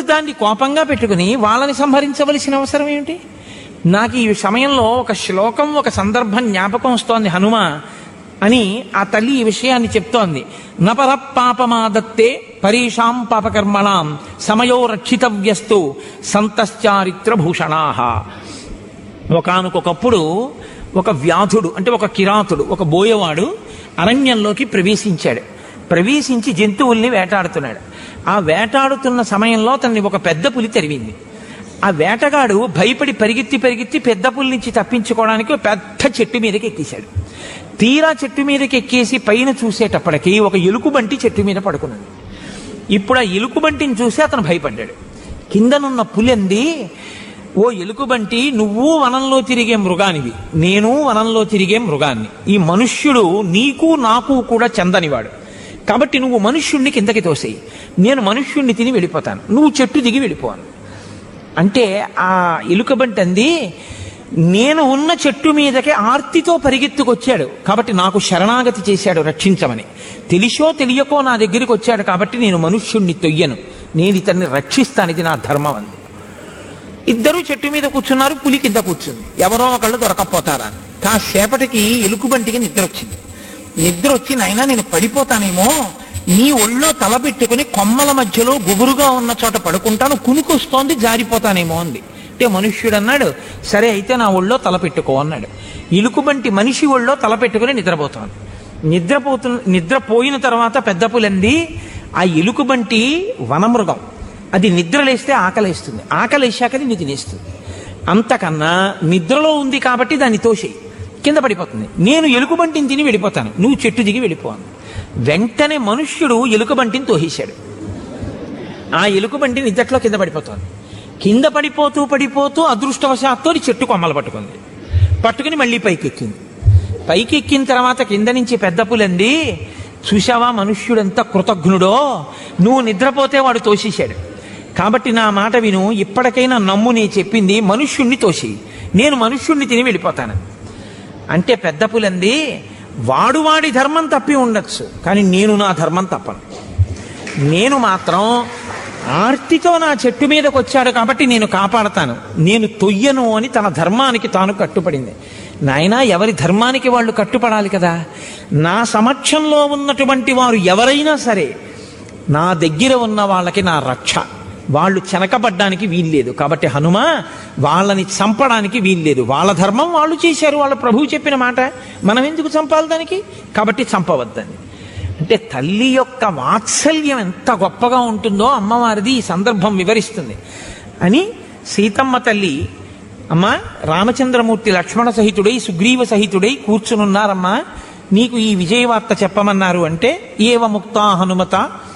దాన్ని కోపంగా పెట్టుకుని వాళ్ళని సంహరించవలసిన అవసరం ఏమిటి నాకు ఈ సమయంలో ఒక శ్లోకం ఒక సందర్భం జ్ఞాపకం వస్తోంది హనుమ అని ఆ తల్లి ఈ విషయాన్ని చెప్తోంది నపర పాపమాదత్తే పరీషాం పాపకర్మణాం సమయో రక్షితవ్యస్తు సంతశ్చారిత్ర భూషణాహ ఒకానొకప్పుడు ఒక వ్యాధుడు అంటే ఒక కిరాతుడు ఒక బోయవాడు అరణ్యంలోకి ప్రవేశించాడు ప్రవేశించి జంతువుల్ని వేటాడుతున్నాడు ఆ వేటాడుతున్న సమయంలో తనని ఒక పెద్ద పులి తరివింది ఆ వేటగాడు భయపడి పరిగెత్తి పరిగెత్తి పెద్ద పులి నుంచి తప్పించుకోవడానికి ఒక పెద్ద చెట్టు మీదకి ఎక్కేశాడు తీరా చెట్టు మీదకి ఎక్కేసి పైన చూసేటప్పటికి ఒక ఎలుకబంటి చెట్టు మీద పడుకున్నది ఇప్పుడు ఆ ఎలుకబంటిని చూసి అతను భయపడ్డాడు కిందనున్న పులంది ఓ ఎలుకబంటి నువ్వు వనంలో తిరిగే మృగానివి నేను వనంలో తిరిగే మృగాన్ని ఈ మనుష్యుడు నీకు నాకు కూడా చెందనివాడు కాబట్టి నువ్వు మనుష్యుణ్ణి కిందకి తోసేయి నేను మనుష్యుణ్ణి తిని వెళ్ళిపోతాను నువ్వు చెట్టు దిగి వెళ్ళిపోను అంటే ఆ ఎలుకబంటి అంది నేను ఉన్న చెట్టు మీదకి ఆర్తితో పరిగెత్తుకొచ్చాడు కాబట్టి నాకు శరణాగతి చేశాడు రక్షించమని తెలిసో తెలియకో నా దగ్గరికి వచ్చాడు కాబట్టి నేను మనుష్యుణ్ణి తొయ్యను నేను ఇతన్ని రక్షిస్తాను ఇది నా ధర్మం అంది ఇద్దరూ చెట్టు మీద కూర్చున్నారు పులి కింద కూర్చుంది ఎవరో ఒకళ్ళు దొరకపోతారా కాసేపటికి ఎలుకబంటికి నిద్ర వచ్చింది నిద్ర వచ్చి నాయనా నేను పడిపోతానేమో నీ ఒళ్ళో తల పెట్టుకుని కొమ్మల మధ్యలో గుబురుగా ఉన్న చోట పడుకుంటాను కునుకొస్తోంది జారిపోతానేమో అంది అంటే మనుష్యుడు అన్నాడు సరే అయితే నా ఒళ్ళో తల పెట్టుకో అన్నాడు ఇలుకుబంటి మనిషి ఒళ్ళో తల పెట్టుకుని నిద్రపోతోంది నిద్రపోతు నిద్రపోయిన తర్వాత పెద్ద పులంది ఆ ఎలుకబంటి వనమృగం అది నిద్రలేస్తే ఆకలేస్తుంది ఆకలేశాక నిన్ను తినేస్తుంది అంతకన్నా నిద్రలో ఉంది కాబట్టి దాన్ని తోసేయి కింద పడిపోతుంది నేను ఎలుకబంటిని తిని వెళ్ళిపోతాను నువ్వు చెట్టు దిగి వెళ్ళిపోను వెంటనే మనుష్యుడు ఎలుకబంటిని తోసేశాడు ఆ ఎలుకబంటి నిద్దట్లో కింద పడిపోతుంది కింద పడిపోతూ పడిపోతూ అదృష్టవశాత్తు అది చెట్టు కొమ్మలు పట్టుకుంది పట్టుకుని మళ్ళీ పైకి ఎక్కింది పైకి ఎక్కిన తర్వాత కింద నుంచి పెద్ద పులంది చూశావా మనుష్యుడు ఎంత కృతజ్ఞుడో నువ్వు నిద్రపోతే వాడు తోసేశాడు కాబట్టి నా మాట విను ఇప్పటికైనా నమ్ము నీ చెప్పింది మనుష్యుణ్ణి తోసి నేను మనుష్యుణ్ణి తిని వెళ్ళిపోతాను అంటే పెద్ద పులంది వాడు వాడి ధర్మం తప్పి ఉండొచ్చు కానీ నేను నా ధర్మం తప్పను నేను మాత్రం ఆర్తితో నా చెట్టు మీదకి వచ్చాడు కాబట్టి నేను కాపాడతాను నేను తొయ్యను అని తన ధర్మానికి తాను కట్టుపడింది నాయనా ఎవరి ధర్మానికి వాళ్ళు కట్టుపడాలి కదా నా సమక్షంలో ఉన్నటువంటి వారు ఎవరైనా సరే నా దగ్గర ఉన్న వాళ్ళకి నా రక్ష వాళ్ళు చెనకబడ్డానికి వీల్లేదు కాబట్టి హనుమ వాళ్ళని చంపడానికి వీల్లేదు వాళ్ళ ధర్మం వాళ్ళు చేశారు వాళ్ళ ప్రభువు చెప్పిన మాట మనం ఎందుకు చంపాలి దానికి కాబట్టి చంపవద్దని అంటే తల్లి యొక్క వాత్సల్యం ఎంత గొప్పగా ఉంటుందో అమ్మవారిది ఈ సందర్భం వివరిస్తుంది అని సీతమ్మ తల్లి అమ్మ రామచంద్రమూర్తి లక్ష్మణ సహితుడై సుగ్రీవ సహితుడై కూర్చునున్నారమ్మా నీకు ఈ విజయవార్త చెప్పమన్నారు అంటే ఏవ ముక్తా హనుమత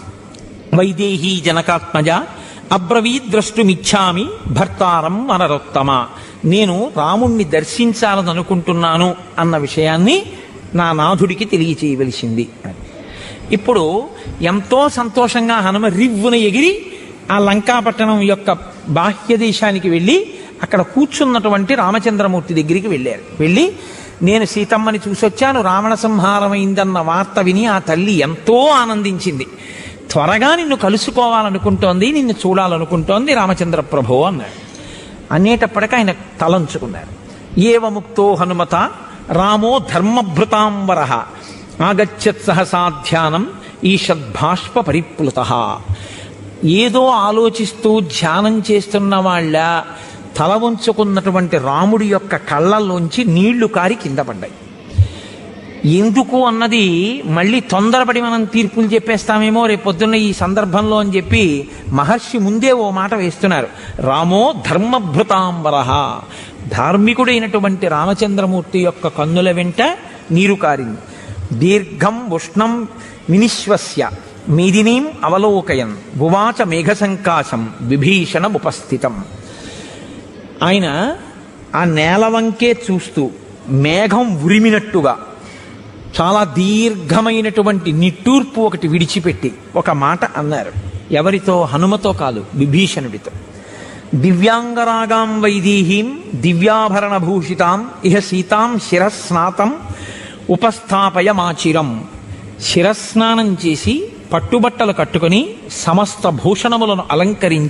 వైదేహీ జనకాత్మజ అబ్రవీద్ ద్రష్టుమిచ్చామి భర్తారం వనరోత్తమ నేను రాముణ్ణి దర్శించాలని అనుకుంటున్నాను అన్న విషయాన్ని నా నాథుడికి తెలియచేయవలసింది అని ఇప్పుడు ఎంతో సంతోషంగా హనుమ రివ్వున ఎగిరి ఆ లంకాపట్టణం యొక్క బాహ్య దేశానికి వెళ్ళి అక్కడ కూర్చున్నటువంటి రామచంద్రమూర్తి దగ్గరికి వెళ్ళారు వెళ్ళి నేను సీతమ్మని చూసొచ్చాను రావణ సంహారమైందన్న వార్త విని ఆ తల్లి ఎంతో ఆనందించింది త్వరగా నిన్ను కలుసుకోవాలనుకుంటోంది నిన్ను చూడాలనుకుంటోంది రామచంద్ర ప్రభు అన్నాడు అనేటప్పటికి ఆయన తలంచుకున్నారు ఏవముక్తో హనుమత రామో ధర్మభృతాంబర ఆగచ్చత్ సహసాధ్యానం ఈషద్భాష్ప పరిప్లుత ఏదో ఆలోచిస్తూ ధ్యానం చేస్తున్న వాళ్ళ తల వంచుకున్నటువంటి రాముడి యొక్క కళ్ళల్లోంచి నీళ్లు కారి కింద పడ్డాయి ఎందుకు అన్నది మళ్ళీ తొందరపడి మనం తీర్పులు చెప్పేస్తామేమో రేపు పొద్దున్న ఈ సందర్భంలో అని చెప్పి మహర్షి ముందే ఓ మాట వేస్తున్నారు రామో ధర్మభృతాంబర ధార్మికుడైనటువంటి రామచంద్రమూర్తి యొక్క కన్నుల వెంట నీరు కారింది దీర్ఘం ఉష్ణం వినిశ్వస్య మీదినీం అవలోకయన్ భువాచ మేఘసంకాశం విభీషణముపస్థితం ఆయన ఆ నేల వంకే చూస్తూ మేఘం ఉరిమినట్టుగా చాలా దీర్ఘమైనటువంటి నిట్టూర్పు ఒకటి విడిచిపెట్టి ఒక మాట అన్నారు ఎవరితో హనుమతో కాదు విభీషణుడితో దివ్యాంగరాగాం వైదీహీం దివ్యాభరణ భూషితాం ఇహ సీతాం శిరస్నాతం ఉపస్థాపయమాచిరం శిరస్నానం చేసి పట్టుబట్టలు కట్టుకొని సమస్త భూషణములను అలంకరించి